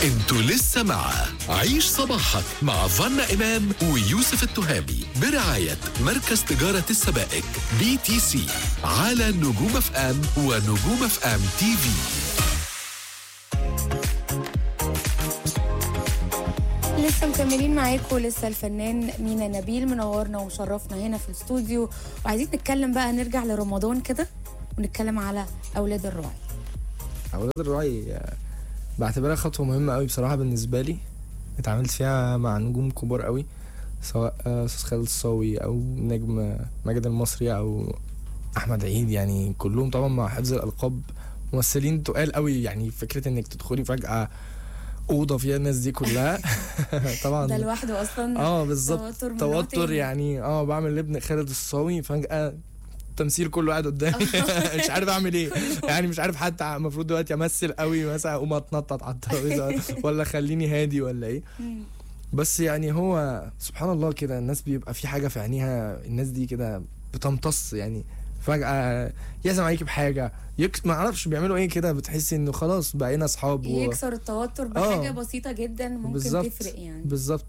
انتوا لسه مع عيش صباحك مع فنا إمام ويوسف التهامي برعاية مركز تجارة السبائك بي تي سي على نجوم اف ام ونجوم اف ام تي في لسه مكملين معاكم لسه الفنان مينا نبيل منورنا ومشرفنا هنا في الاستوديو وعايزين نتكلم بقى نرجع لرمضان كده ونتكلم على اولاد الراعي اولاد الراعي آه، بعتبرها خطوه مهمه قوي بصراحه بالنسبه لي اتعاملت فيها مع نجوم كبار قوي سواء آه، استاذ خالد الصاوي او نجم آه، ماجد المصري او احمد عيد يعني كلهم طبعا مع حفظ الالقاب ممثلين تقال قوي يعني فكره انك تدخلي فجاه اوضه فيها الناس دي كلها طبعا ده لوحده اصلا اه بالظبط توتر من نوع توتر تاني. يعني اه بعمل لابن خالد الصاوي فجأة التمثيل كله قاعد قدامي مش عارف اعمل ايه يعني مش عارف حتى المفروض دلوقتي امثل قوي مثلا اقوم اتنطط على الترابيزه ولا خليني هادي ولا ايه مم. بس يعني هو سبحان الله كده الناس بيبقى في حاجه في عينيها الناس دي كده بتمتص يعني فجأة يعزم عليك بحاجة يك... ما اعرفش بيعملوا ايه كده بتحسي انه خلاص بقينا اصحاب و... يكسر التوتر آه. بحاجه بسيطه جدا ممكن بالظبط. تفرق يعني بالظبط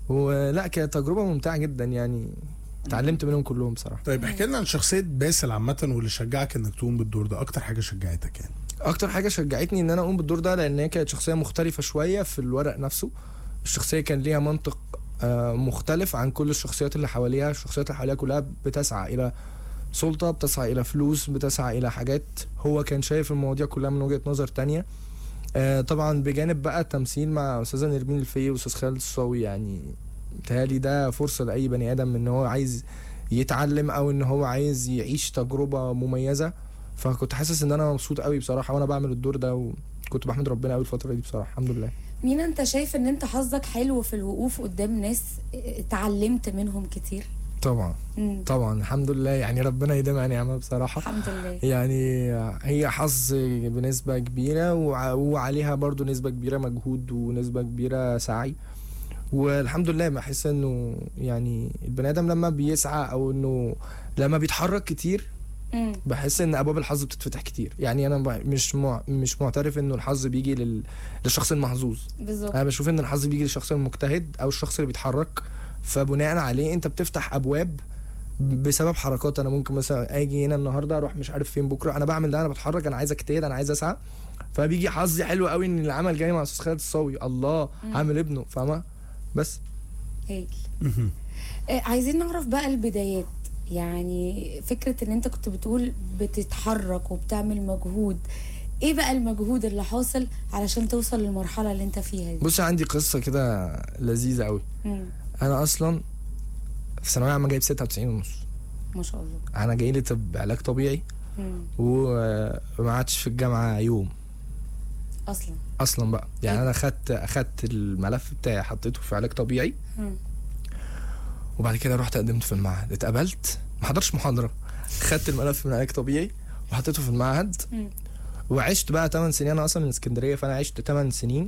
ولا كانت تجربة ممتعة جدا يعني اتعلمت منهم كلهم بصراحة طيب احكي لنا عن شخصيه باسل عامه واللي شجعك انك تقوم بالدور ده اكتر حاجه شجعتك يعني اكتر حاجه شجعتني ان انا اقوم بالدور ده لان هي كانت شخصيه مختلفه شويه في الورق نفسه الشخصيه كان ليها منطق آه، مختلف عن كل الشخصيات اللي حواليها الشخصيات اللي حواليها كلها بتسعى الى سلطه بتسعى الى فلوس بتسعى الى حاجات هو كان شايف المواضيع كلها من وجهه نظر تانية آه، طبعا بجانب بقى التمثيل مع استاذه نرمين الفي واستاذ خالد الصاوي يعني متهيألي ده فرصه لاي بني ادم ان هو عايز يتعلم او ان هو عايز يعيش تجربه مميزه فكنت حاسس ان انا مبسوط قوي بصراحه وانا بعمل الدور ده وكنت بحمد ربنا قوي الفتره دي بصراحه الحمد لله مينا انت شايف ان انت حظك حلو في الوقوف قدام ناس اتعلمت منهم كتير طبعا مم. طبعا الحمد لله يعني ربنا يديم نعمه بصراحه الحمد لله يعني هي حظ بنسبة كبيرة وع- وعليها برضو نسبة كبيرة مجهود ونسبة كبيرة سعي والحمد لله بحس انه يعني البني ادم لما بيسعى او انه لما بيتحرك كتير مم. بحس ان ابواب الحظ بتتفتح كتير يعني انا ب- مش مع مش معترف انه الحظ بيجي لل... للشخص المحظوظ بالظبط انا بشوف ان الحظ بيجي للشخص المجتهد او الشخص اللي بيتحرك فبناء عليه انت بتفتح ابواب بسبب حركات انا ممكن مثلا اجي هنا النهارده اروح مش عارف فين بكره انا بعمل ده انا بتحرك انا عايز اجتهد انا عايز اسعى فبيجي حظي حلو قوي ان العمل جاي مع استاذ خالد الصاوي الله عامل ابنه فاهمه بس هايل آه، عايزين نعرف بقى البدايات يعني فكرة ان انت كنت بتقول بتتحرك وبتعمل مجهود ايه بقى المجهود اللي حاصل علشان توصل للمرحلة اللي انت فيها دي بص عندي قصه كده لذيذه قوي مم. انا اصلا في ثانويه عامه جايب 96 ونص ما شاء الله انا جاي لي طب علاج طبيعي مم. وما عادش في الجامعه يوم اصلا اصلا بقى يعني انا خدت اخدت الملف بتاعي حطيته في علاج طبيعي مم. وبعد كده رحت قدمت في المعهد اتقبلت ما حضرش محاضره خدت الملف من علاج طبيعي وحطيته في المعهد مم. وعشت بقى 8 سنين انا اصلا من اسكندريه فانا عشت 8 سنين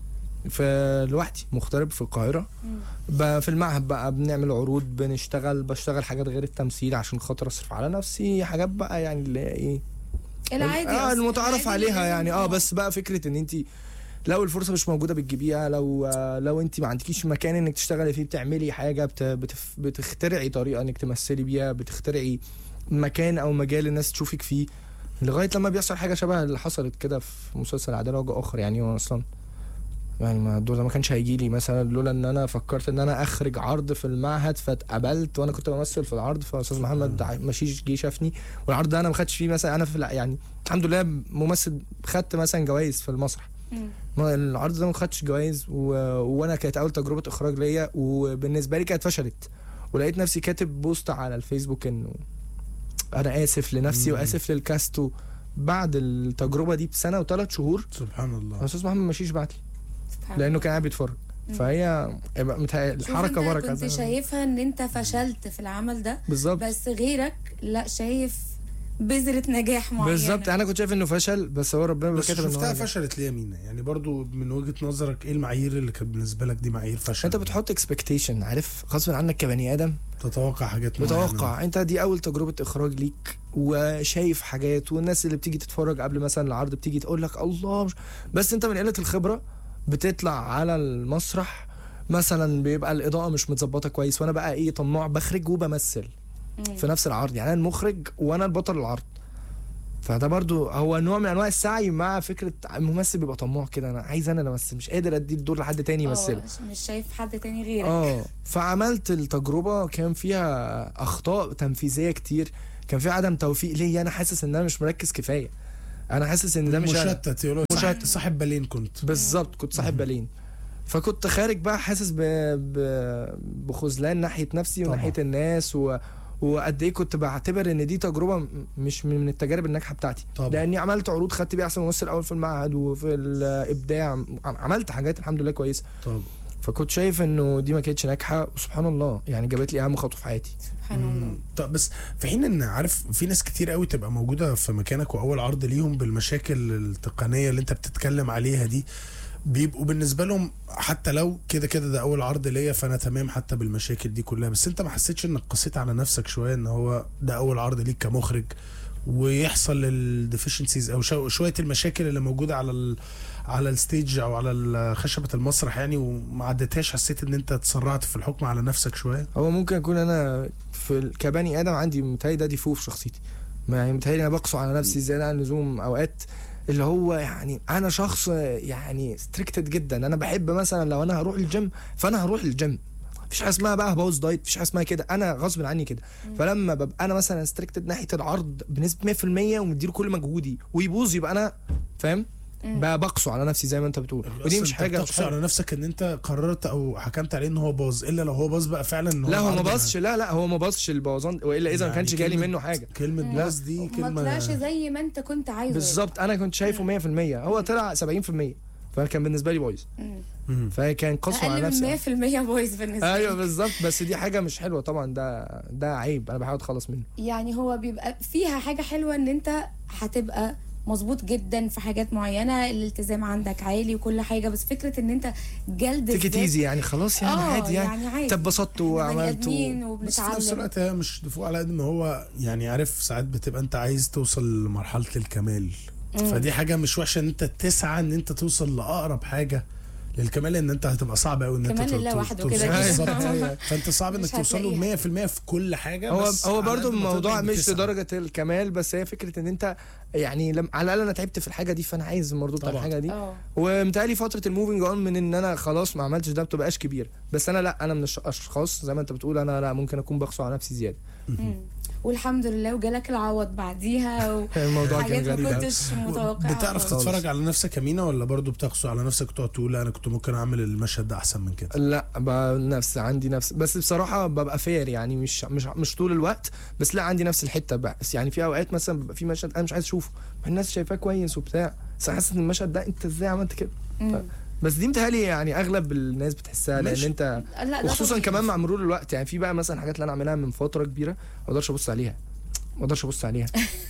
في لوحدي مغترب في القاهره مم. ب- في المعهد بقى بنعمل عروض بنشتغل بشتغل حاجات غير التمثيل عشان خاطر اصرف على نفسي حاجات بقى يعني اللي هي ايه العادي اه أصلاً، المتعارف العادي اللي عليها لازم- يعني اه بس بقى فكره ان انت لو الفرصه مش موجوده بتجيبيها لو آه لو انت ما عندكيش مكان انك تشتغلي فيه بتعملي حاجه بت بتف بتخترعي طريقه انك تمثلي بيها بتخترعي مكان او مجال الناس تشوفك فيه لغايه لما بيحصل حاجه شبه اللي حصلت كده في مسلسل عداله وجه اخر يعني هو اصلا يعني ما الدور ده ما كانش هيجي لي مثلا لولا ان انا فكرت ان انا اخرج عرض في المعهد فاتقبلت وانا كنت بمثل في العرض فاستاذ محمد ع- مشيش جه شافني والعرض ده انا ما خدتش فيه مثلا انا في الع- يعني الحمد لله ممثل خدت مثلا جوائز في المسرح مم. ما العرض ده ما خدتش جوائز و... وانا كانت اول تجربه اخراج ليا وبالنسبه لي كانت فشلت ولقيت نفسي كاتب بوست على الفيسبوك انه انا اسف لنفسي مم. واسف للكاست بعد التجربه دي بسنه وثلاث شهور سبحان الله استاذ محمد مشيش بعت لي سبحان لانه الله. كان قاعد بيتفرج مم. فهي متهيألي شوف الحركه انت بركه كنت زي ما- شايفها ان انت فشلت في العمل ده بالظبط بس غيرك لا شايف بذرة نجاح معينة بالظبط انا كنت شايف انه فشل بس هو ربنا بس كاتب انه شفتها هو نجح. فشلت ليه يا مينا يعني برضو من وجهه نظرك ايه المعايير اللي كانت بالنسبه لك دي معايير فشل انت بتحط اكسبكتيشن عارف غصب عنك كبني ادم تتوقع حاجات معينة. متوقع انت دي اول تجربه اخراج ليك وشايف حاجات والناس اللي بتيجي تتفرج قبل مثلا العرض بتيجي تقول لك الله مش... بس انت من قله الخبره بتطلع على المسرح مثلا بيبقى الاضاءه مش متظبطه كويس وانا بقى ايه طماع بخرج وبمثل في نفس العرض يعني انا المخرج وانا البطل العرض فده برضو هو نوع من انواع السعي مع فكره الممثل بيبقى طماع كده انا عايز انا اللي امثل مش قادر ادي الدور لحد تاني يمثله اه مش شايف حد تاني غيرك اه فعملت التجربه كان فيها اخطاء تنفيذيه كتير كان في عدم توفيق ليا انا حاسس ان انا مش مركز كفايه انا حاسس ان ده مش أنا. مشتت يقولوا مشتت. صاحب صاحب بالين كنت بالظبط كنت صاحب بالين فكنت خارج بقى حاسس ب... ب... بخذلان ناحيه نفسي طبعا. وناحيه الناس و... وقد ايه كنت بعتبر ان دي تجربه م- مش من التجارب الناجحه بتاعتي طبعا. لاني عملت عروض خدت بيها احسن ممثل اول في المعهد وفي الابداع عم- عملت حاجات الحمد لله كويسه طب فكنت شايف انه دي ما كانتش ناجحه وسبحان الله يعني جابت لي اهم خطوه في حياتي سبحان الله طب بس في حين ان عارف في ناس كتير قوي تبقى موجوده في مكانك واول عرض ليهم بالمشاكل التقنيه اللي انت بتتكلم عليها دي بيبقوا بالنسبه لهم حتى لو كده كده ده اول عرض ليا فانا تمام حتى بالمشاكل دي كلها بس انت ما حسيتش انك قسيت على نفسك شويه ان هو ده اول عرض ليك كمخرج ويحصل الديفيشنسيز او شو- شويه المشاكل اللي موجوده على ال على الستيج او على ال- خشبه المسرح يعني وما عدتهاش حسيت ان انت تسرعت في الحكم على نفسك شويه هو ممكن اكون انا في ال- كبني ادم عندي متهيألي ده ديفو في شخصيتي ما يعني متهيألي انا بقسو على نفسي زياده عن اللزوم اوقات اللي هو يعني انا شخص يعني ستريكتد جدا انا بحب مثلا لو انا هروح الجيم فانا هروح الجيم مفيش حاجه اسمها بقى هبوظ دايت مفيش حاجه اسمها كده انا غصب عني كده فلما ببقى انا مثلا ستريكتد ناحيه العرض بنسبه 100% ومديله كل مجهودي ويبوظ يبقى انا فاهم بقى بقسو على نفسي زي ما انت بتقول ودي أصل مش أنت حاجه مش بتقسو على حاجة. نفسك ان انت قررت او حكمت عليه ان هو باظ الا لو هو باظ بقى فعلا ان هو لا هو ما العرض باظش لا لا هو ما باظش البوظان والا اذا ما يعني كانش جالي كلمة- منه حاجه كلمه باظ دي ما كلمه طلعش زي ما انت كنت عايزه بالظبط انا كنت شايفه 100% هو طلع 70% فكان بالنسبه لي بايظ مم. فكان قسوه على اقل من نفسي 100% بايظ بالنسبه ايوه لي بالظبط بس دي حاجه مش حلوه طبعا ده ده عيب انا بحاول اتخلص منه يعني هو بيبقى فيها حاجه حلوه ان انت هتبقى مظبوط جدا في حاجات معينه الالتزام عندك عالي وكل حاجه بس فكره ان انت جلد تيك الذات- ايزي يعني خلاص يعني آه، عادي يعني, يعني عادي. انت اتبسطت إحنا بني وعملت آدمين و... بس في نفس وبنتعلم الوقت هي مش دفوع على قد ما هو يعني عارف ساعات بتبقى انت عايز توصل لمرحله الكمال فدي حاجه مش وحشه ان انت تسعى ان انت توصل لاقرب حاجه للكمال ان انت هتبقى صعب قوي ان انت كمال تو- لله تو- وحده توصل- كده كده. بالظبط أيوة. فانت صعب انك مش توصل له هتلاقيها. 100% في كل حاجه هو بس هو على برضو قد ما الموضوع تقدر مش بتسعى. لدرجه الكمال بس هي فكره ان انت يعني لم... على الاقل انا تعبت في الحاجه دي فانا عايز المردود بتاع طبعا. الحاجه دي اه ومتهيألي فتره الموفينج اون من ان انا خلاص ما عملتش ده بتبقاش كبير بس انا لا انا من الش- الاشخاص زي ما انت بتقول انا لا ممكن اكون بقسو على نفسي زياده مم. والحمد لله وجالك العوض بعديها الموضوع وحاجات كان ما غريب أوي. كنتش متوقعها بتعرف خالص. تتفرج على نفسك يا مينا ولا برضو بتقسو على نفسك وتقعد تقول لا انا كنت ممكن اعمل المشهد ده احسن من كده لا بقى نفس عندي نفس بس بصراحه ببقى فير يعني مش مش مش طول الوقت بس لا عندي نفس الحته بس يعني في اوقات مثلا بيبقى في مشهد انا مش عايز اشوفه الناس شايفاه كويس وبتاع بس حاسس ان المشهد ده انت ازاي عملت كده مم. بس دي متهيألي يعني اغلب الناس بتحسها لان ماشي. انت لا ده وخصوصا طبيعي. كمان مع مرور الوقت يعني في بقى مثلا حاجات اللي انا اعملها من فتره كبيره ما اقدرش ابص عليها ما اقدرش ابص عليها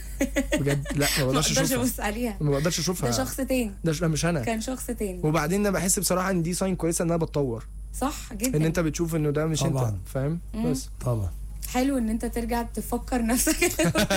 بجد لا ما ما بقدرش اقدرش اشوفها ابص عليها ما بقدرش اشوفها ده شخص تاني ده ش- مش انا كان شخص تاني وبعدين انا بحس بصراحه ان دي ساين كويسه ان انا بتطور صح جدا ان انت بتشوف انه ده مش طبعاً. انت فاهم مم. بس طبعا حلو ان انت ترجع تفكر نفسك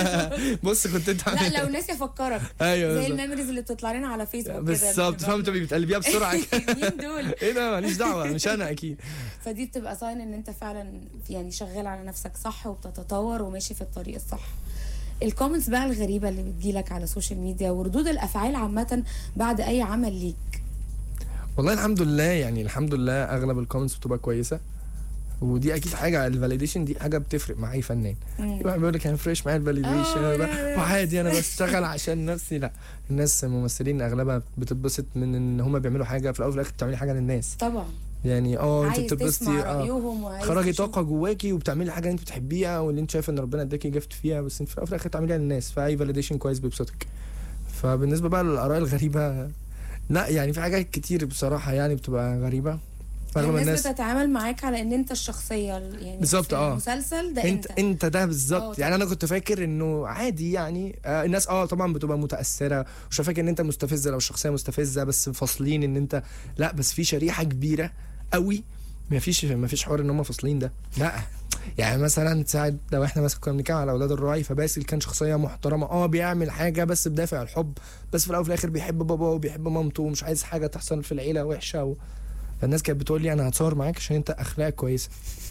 بص كنت انت لا لو ناس يفكرك ايوه زي بالظبط. الميموريز اللي بتطلع لنا على فيسبوك كده بالظبط بتبقى- فهمت بتقلبيها بسرعه كده. مين دول ايه ده ماليش دعوه مش انا اكيد فدي بتبقى ساين ان انت فعلا يعني شغال على نفسك صح وبتتطور وماشي في الطريق الصح الكومنتس بقى الغريبه اللي بتجيلك على السوشيال ميديا وردود الافعال عامه بعد اي عمل ليك والله الحمد لله يعني الحمد لله اغلب الكومنتس بتبقى كويسه ودي اكيد حاجه الفاليديشن دي حاجه بتفرق مع اي فنان مم. واحد بيقول لك انا فريش معايا الفاليديشن آه، لا، لا. وعادي انا بشتغل عشان نفسي لا الناس الممثلين اغلبها بتتبسط من ان هم بيعملوا حاجه في الاول وفي الاخر بتعملي حاجه للناس طبعا يعني اه انت عايز بتتبسطي تسمع اه رايهم وعايز خرجي تشوف- طاقه جواكي وبتعملي حاجه انت بتحبيها واللي انت شايفه ان ربنا اداكي جفت فيها بس انت في الاول وفي الاخر بتعمليها للناس فاي فاليديشن كويس بيبسطك فبالنسبه بقى للاراء الغريبه لا يعني في حاجات كتير بصراحه يعني بتبقى غريبه اغلب الناس الناس بتتعامل معاك على ان انت الشخصيه يعني بالظبط، في اه. المسلسل ده انت انت, انت ده اه بالظبط يعني انا كنت فاكر انه عادي يعني آه الناس اه طبعا بتبقى متاثره وشايفاك ان انت مستفزه لو الشخصيه مستفزه بس فاصلين ان انت لا بس في شريحه كبيره قوي ما فيش ما فيش حوار ان هم فاصلين ده لا يعني مثلا ساعد لو احنا مثلا كنا بنتكلم على اولاد الراعي فباسل كان شخصيه محترمه اه بيعمل حاجه بس بدافع الحب بس في الاول وفي الاخر بيحب باباه وبيحب مامته ومش عايز حاجه تحصل في العيله وحشه و... فالناس كانت بتقول لي انا هتصور معاك عشان انت اخلاقك كويسه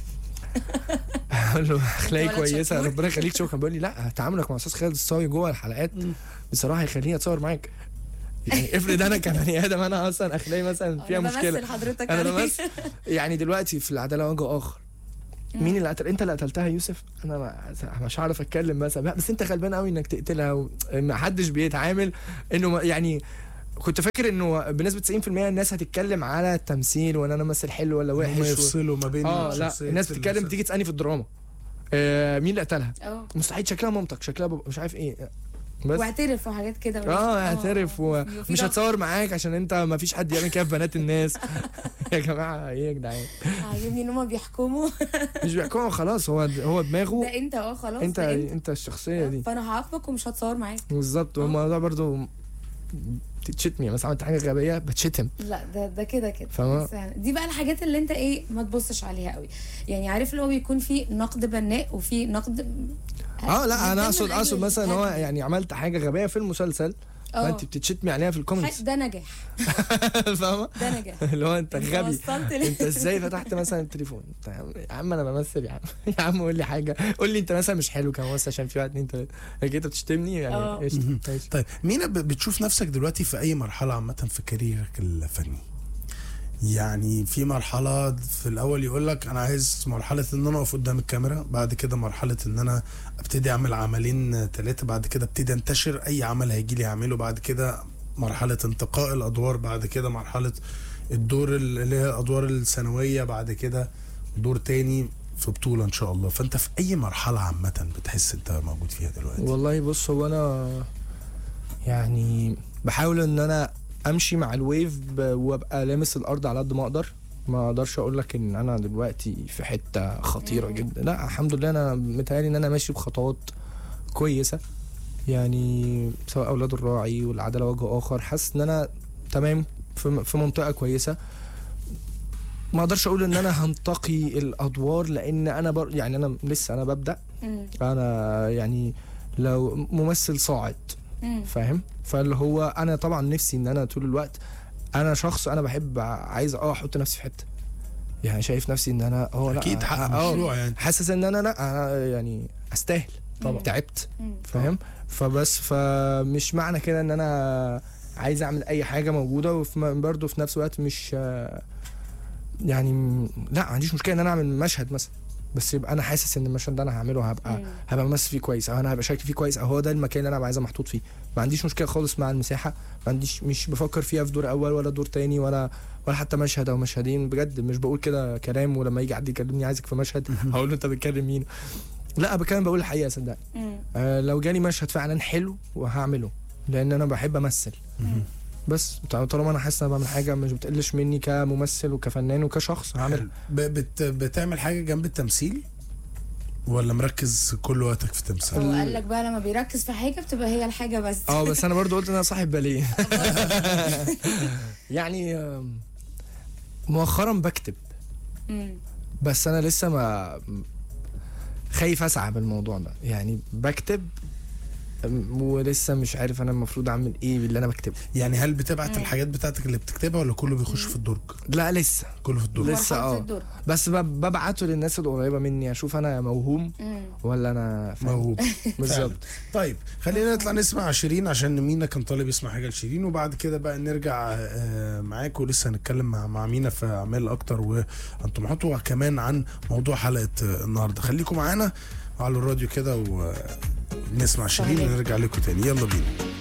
اقول له اخلاقي ولد كويسه شكور. ربنا يخليك شكرا بيقول لي لا تعاملك مع استاذ خالد الصاوي جوه الحلقات بصراحه يخليني اتصور معاك يعني افرض انا كبني ادم انا اصلا اخلاقي مثلا فيها أنا مشكله بمثل حضرتك انا عليه. بس يعني دلوقتي في العداله وجه اخر مين اللي قتل انت اللي قتلتها يا يوسف انا ما- مش هعرف اتكلم مثلا بس انت غلبان قوي انك تقتلها و... ما حدش بيتعامل انه ما- يعني كنت فاكر انه بنسبه 90% الناس هتتكلم على التمثيل وان انا مثل حلو ولا هم وحش و... يفصلوا ما بين اه لا الشخصيات الناس بتتكلم المسلسل. تيجي تسالني في الدراما آه مين اللي قتلها اه مستحيل شكلها مامتك شكلها بابا مش عارف ايه بس واعترف وحاجات كده اه اعترف وفي ومش ضغط. هتصور معاك عشان انت ما فيش حد يعمل كده في بنات الناس يا جماعه ايه يا جدعان عاجبني ان هم بيحكموا مش بيحكموا خلاص هو هو دماغه ده انت اه خلاص انت ده انت الشخصيه دي فانا هعاقبك ومش هتصور معاك بالظبط والموضوع برضو تتشتمي مثلا عملت حاجه غبيه بتشتم لا ده ده كده كده فاهمة؟ بس يعني دي بقى الحاجات اللي انت ايه ما تبصش عليها قوي يعني عارف اللي هو بيكون في نقد بناء وفي نقد اه لا انا بيتم اقصد من اقصد أجل مثلا هو الهدف. يعني عملت حاجه غبيه في المسلسل اه. فانت بتتشتمي عليها في الكومنتس حاجة- ده نجاح فاهمه ده نجاح اللي هو انت انت غبي وصلت ليه؟ انت ازاي فتحت مثلا التليفون انت يا عم- يا عم انا بمثل يا عم يا عم قول لي حاجه قول لي انت مثلا مش حلو كممثل عشان في واحد اتنين تلاته لكن انت بتشتمني يعني اه. قشطة، ماشي. طيب مينا ب- بتشوف نفسك دلوقتي في اي مرحله عامه في كاريرك الفني يعني في مرحلة في الأول يقول لك أنا عايز مرحلة إن أنا أقف قدام الكاميرا بعد كده مرحلة إن أنا أبتدي أعمل عملين ثلاثة بعد كده أبتدي أنتشر أي عمل هيجي لي أعمله بعد كده مرحلة انتقاء الأدوار بعد كده مرحلة الدور ال- اللي هي الأدوار الثانوية بعد كده دور تاني في بطولة إن شاء الله فأنت في أي مرحلة عامة بتحس أنت موجود فيها دلوقتي والله بص هو انا يعني بحاول ان انا امشي مع الويف ب- وابقى لامس الارض على قد ما اقدر ما اقدرش اقول لك ان انا دلوقتي في حته خطيره مم. جدا لا الحمد لله انا متهيألي ان انا ماشي بخطوات كويسه يعني سواء اولاد الراعي والعداله وجه اخر حاسس ان انا تمام في في منطقه كويسه ما اقدرش اقول ان انا هنتقي الادوار لان انا بر يعني انا لسه انا ببدا مم. انا يعني لو ممثل صاعد مم. فاهم فاللي هو انا طبعا نفسي ان انا طول الوقت انا شخص انا بحب ع- عايز اه احط نفسي في حته يعني شايف نفسي ان انا اه لا أكيد حق آه، مشروع يعني حاسس ان انا لا انا يعني استاهل طبعا. تعبت مم. فاهم فبس فمش معنى كده ان انا عايز اعمل اي حاجه موجوده وبرضه في نفس الوقت مش آه، يعني م- لا ما عنديش مشكله ان انا اعمل مشهد مثلا بس يبقى انا حاسس ان المشهد ده انا هعمله هبقى مم. هبقى ممثل فيه كويس او انا هبقى شايف فيه كويس او هو ده المكان اللي انا عايز محطوط فيه ما عنديش مشكله خالص مع المساحه ما عنديش مش بفكر فيها في دور اول ولا دور تاني ولا ولا حتى مشهد او مشهدين بجد مش بقول كده كلام ولما يجي حد يكلمني عايزك في مشهد هقول له انت بتكلم مين لا بتكلم بقول الحقيقه صدقني مم. آه لو جالي مشهد فعلا حلو وهعمله لان انا بحب امثل مم. بس طالما انا حاسس ان انا بعمل حاجه مش بتقلش مني كممثل وكفنان وكشخص هعملها ب- بت بتعمل حاجه جنب التمثيل ولا مركز كل وقتك في التمثيل هو قال لك بقى لما بيركز في حاجه بتبقى هي الحاجه بس اه بس انا برضو قلت ان انا صاحب باليه يعني آم، مؤخرا بكتب مم. بس انا لسه ما خايف اسعى بالموضوع ده يعني بكتب أم، ولسه مش عارف انا المفروض اعمل ايه باللي انا بكتبه يعني هل بتبعت مم. الحاجات بتاعتك اللي بتكتبها ولا كله بيخش في الدرج لا لسه كله في الدرج لسه مرحلة اه. الدور. بس ب- ببعته للناس القريبه مني اشوف انا موهوم مم. ولا انا فاهم موهوب بالظبط طيب خلينا نطلع نسمع شيرين عشان مينا كان طالب يسمع حاجه لشيرين وبعد كده بقى نرجع آه، معاك ولسه هنتكلم مع مع مينا في اعمال اكتر وانتم حطوا كمان عن موضوع حلقه آه، النهارده خليكم معانا على الراديو كده ونسمع شيرين صحيح. ونرجع لكم تاني يلا بينا